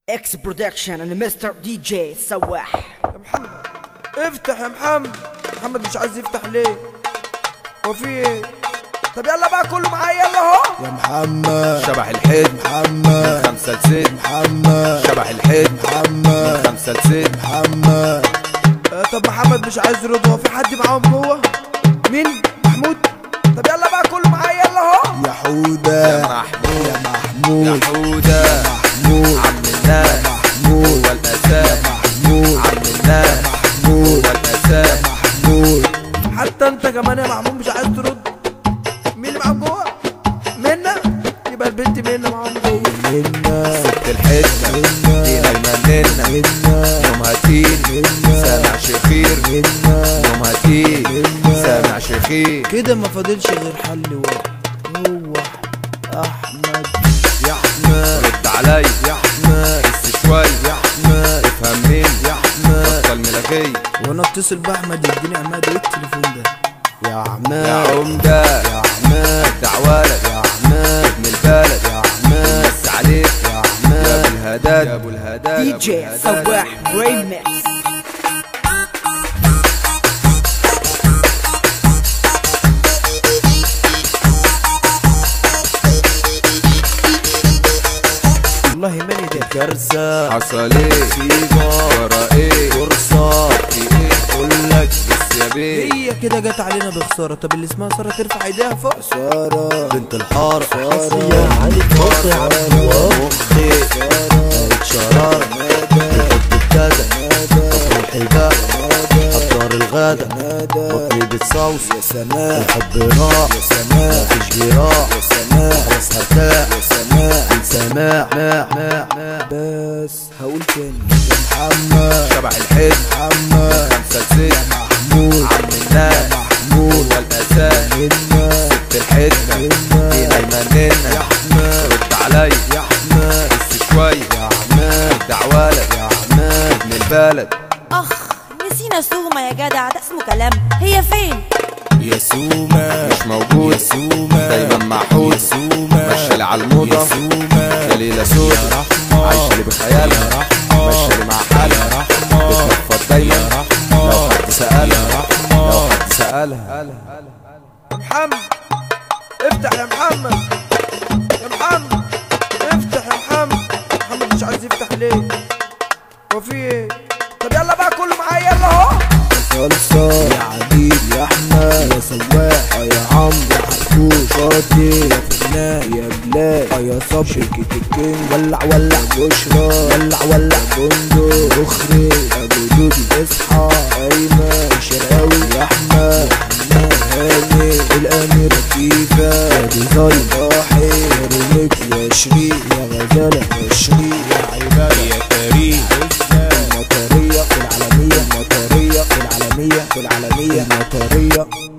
اكس برودكشن انا مستر دي جي سواح يا محمد افتح يا محمد محمد مش عايز يفتح ليه هو في ايه طب يلا بقى كله معايا يلا اهو يا محمد شبح الحيط محمد خمسة لست محمد شبح الحيط محمد خمسة لست محمد آه طب محمد مش عايز يرد هو في حد معاهم جوه مين محمود طب يلا بقى كله معايا يلا اهو يا حودة يا محمود يا محمود يا حودة محمود عم الناس محمود هو الأساس محمود عم الناس محمود هو الأساس محمود حتى انت كمان يا محمود مش عايز ترد مين اللي معاهم جوه منا يبقى البنت منا معاهم جوه منا ست الحتة منا دينا المننة منا يومها تين سامع شخير منا يومها تين سامع شخير كده ما فاضلش غير حل واحد هو احمد يا احمد رد علي يا احمد بس شوي يا احمد افهم مين يا احمد بطل ملغي وانا اتصل باحمد يديني عماد ايه التليفون ده يا يا عماد عمدة يا عماد دعوالك يا عماد ابن البلد يا عماد بس عليك يا يا عماد ابو الهداد يا ابو الهداد دي يا أبو جي الهداد. سواح ريمكس والله ماني ده كارثة حصل ايه مصيبة ورا ايه فرصة في ايه اقول لك بس يا بيه هي كده جت علينا بخسارة طب اللي اسمها سارة ترفع ايديها فوق سارة بنت الحارة سارة عليك مخ يا عم مخي بقت شرارة بحب الدادة روحي بقى حضر الغدا بطني بتصوص يا سماء الحب راح يا سماء مفيش جراح يا سماء خلاص هرتاح يا سماء سماع ماع ماع ماع بس هقول تاني يا محمد شبح الحيط محمد خمسة لست محمود عم الناس محمود هو الاساس منا ست الحتة منا دينا يا المننة احمد رد علي يا احمد بس شوي يا عماد دعوالك يا عماد ابن البلد اخ نسينا سومة يا جدع ده اسمه كلام هي فين يا سوما مش موجود يا سوما دايما محود يا سوما مشي على الموضة يا سوما يا ليلة سود يا رحمة عايشة اللي بخيالها يا رحمة ماشية اللي مع حالها يا رحمة بتنفض دايما يا رحمة لو حد سألها يا رحمة لو حد سألها محمد افتح يا محمد يا محمد افتح يا محمد محمد مش عايز يفتح ليه هو في ايه طب يلا بقى كله معايا يلا اهو صلصة يا عديد يا احمد يا سواح يا عمرو يا حركوش شاطي يا فنان يا بلاد يا صبري شركة الكينج ولع ولع بشرى ولع ولع بندق اخرج ابو دودي اصحى ايمن